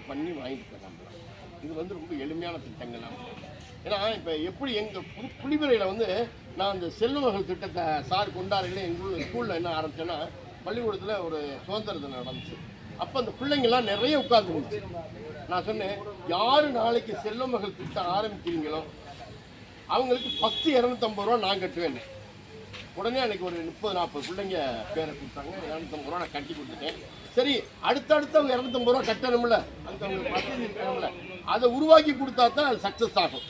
பண்ணி வாங்கிட்டு போயிடலாம் இது வந்து ரொம்ப எளிமையான திட்டங்கள் தான். ஏன்னா இப்போ எப்படி எங்கள் புலி புலிபுரையில் வந்து நான் அந்த செல்வமகள் திட்டத்தை சார் கொண்டாடுகளே எங்கள் ஸ்கூலில் என்ன ஆரம்பிச்சேன்னா பள்ளிக்கூடத்தில் ஒரு சுதந்திர தினம் நடந்துச்சு அப்போ அந்த பிள்ளைங்கள்லாம் நிறைய உட்காந்துருந்துச்சு நான் சொன்னேன் யார் நாளைக்கு செல்வமகள் திட்டம் ஆரம்பிக்கிறீங்களோ அவங்களுக்கு ஃபஸ்ட்டு இரநூத்தம்பது ரூபா நான் கட்டுவேன் உடனே அன்னைக்கு ஒரு முப்பது நாற்பது பிள்ளைங்க பேரை கொடுத்தாங்க இரநூத்தம்பது ரூபா நான் கட்டி கொடுத்துட்டேன் சரி அடுத்தடுத்தவங்க இரநூத்தம்பது ரூபா கட்டணும்ல அதுக்கு அவங்களுக்கு வசதி இருக்கணும்ல அதை உருவாக்கி கொடுத்தா தான் அது சக்ஸஸ் ஆகும்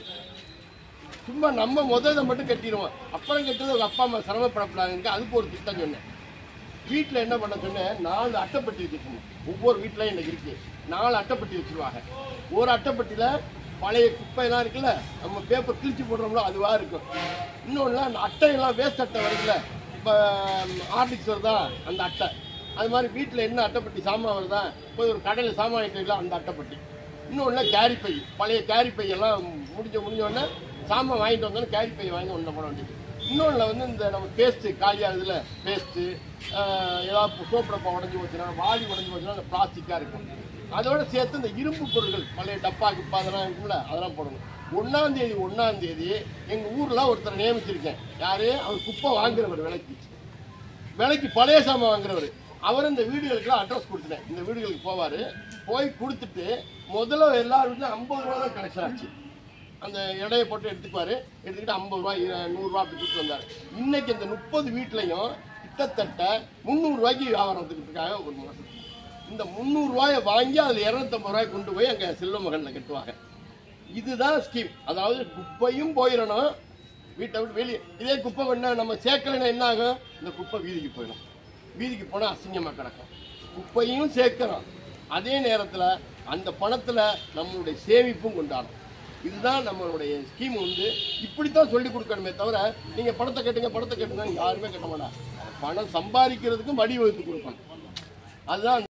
சும்மா நம்ம முதல்ல மட்டும் கட்டிடுவோம் அப்புறம் கட்டுறது அவங்க அப்பா அம்மா சிரமப்படக்கூடாதுங்க அதுக்கு ஒரு திட்டம் சொன்னேன் வீட்டில் என்ன பண்ண சொன்னேன் நாலு அட்டைப்பட்டி வச்சுக்கணும் ஒவ்வொரு வீட்லையும் எனக்கு இருக்கு நாலு அட்டைப்பட்டி வச்சிருவாங்க ஒரு அட்டைப்பட்டியில் பழைய குப்பையெல்லாம் இருக்குல்ல நம்ம பேப்பர் கிழிச்சு போடுறோம்ல அதுவாக இருக்கும் இன்னொன்று அந்த அட்டையெல்லாம் வேஸ்ட் அட்டை வருதுல்ல இப்போ ஆர்டிக்ஸ் வருதா அந்த அட்டை அது மாதிரி வீட்டில் என்ன அட்டைப்பட்டி சாமான் வருதா போய் ஒரு கடையில் சாமான் வாங்கிக்கலாம் அந்த அட்டைப்பட்டி இன்னொன்று கேரி பை பழைய கேரி பை எல்லாம் முடிஞ்ச முடிஞ்ச உடனே சாமான் வாங்கிட்டு வந்தோன்னே கேரி பை வாங்கி ஒன்றை போட வேண்டியது இன்னொன்றில் வந்து இந்த நம்ம பேஸ்ட்டு காலியாகுதுல பேஸ்ட்டு ஏதாவது சோப்பு டப்பா உடஞ்சி போச்சுன்னா வாளி உடஞ்சி போச்சுன்னா அந்த பிளாஸ்டிக்காக இருக்கும் அதோட சேர்த்து இந்த இரும்பு பொருட்கள் பழைய டப்பா கிப்பா அதெல்லாம் இருக்கும்ல அதெல்லாம் போடணும் ஒன்றாம் தேதி ஒன்றாம் தேதி எங்கள் ஊரில் ஒருத்தரை நியமிச்சிருக்கேன் யாரு அவர் குப்பை வாங்குறவர் விலைக்கு விலைக்கு பழைய சாமான் வாங்குறவர் அவர் இந்த வீடுகளுக்குலாம் அட்ரஸ் கொடுத்துட்டேன் இந்த வீடுகளுக்கு போவார் போய் கொடுத்துட்டு முதல்ல எல்லார் வீட்லையும் ஐம்பது ரூபா தான் கலெக்ஷன் ஆச்சு அந்த எடையை போட்டு எடுத்துக்குவாரு எடுத்துக்கிட்டு ஐம்பது ரூபா இரு- நூறுரூவா அப்படி கொடுத்து வந்தார் இன்னைக்கு இந்த முப்பது வீட்லையும் கிட்டத்தட்ட முந்நூறுரூவாய்க்கு வியாபாரத்துக்கு இருக்காங்க ஒரு மாதம் இந்த முந்நூறுரூவாயை வாங்கி அதில் இரநூத்தம்பது ரூபாய் கொண்டு போய் அங்கே செல்வ மகனில் கட்டுவாங்க இதுதான் ஸ்கீம் அதாவது குப்பையும் போயிடணும் வீட்டை விட்டு வெளியே இதே குப்பை பண்ண நம்ம சேர்க்கலைன்னா என்ன ஆகும் இந்த குப்பை வீதிக்கு போயிடும் வீதிக்கு போனால் அசிங்கமாக கிடக்கும் குப்பையும் சேர்க்கிறோம் அதே நேரத்தில் அந்த பணத்தில் நம்மளுடைய சேமிப்பும் கொண்டாடும் இதுதான் நம்மளுடைய ஸ்கீம் வந்து இப்படித்தான் சொல்லி கொடுக்கணுமே தவிர நீங்கள் பணத்தை கட்டுங்க பணத்தை கட்டுங்க யாருமே கட்ட மாட்டாங்க பணம் சம்பாதிக்கிறதுக்கும் வழி வகுத்து கொடுக்கணும் அதுதான்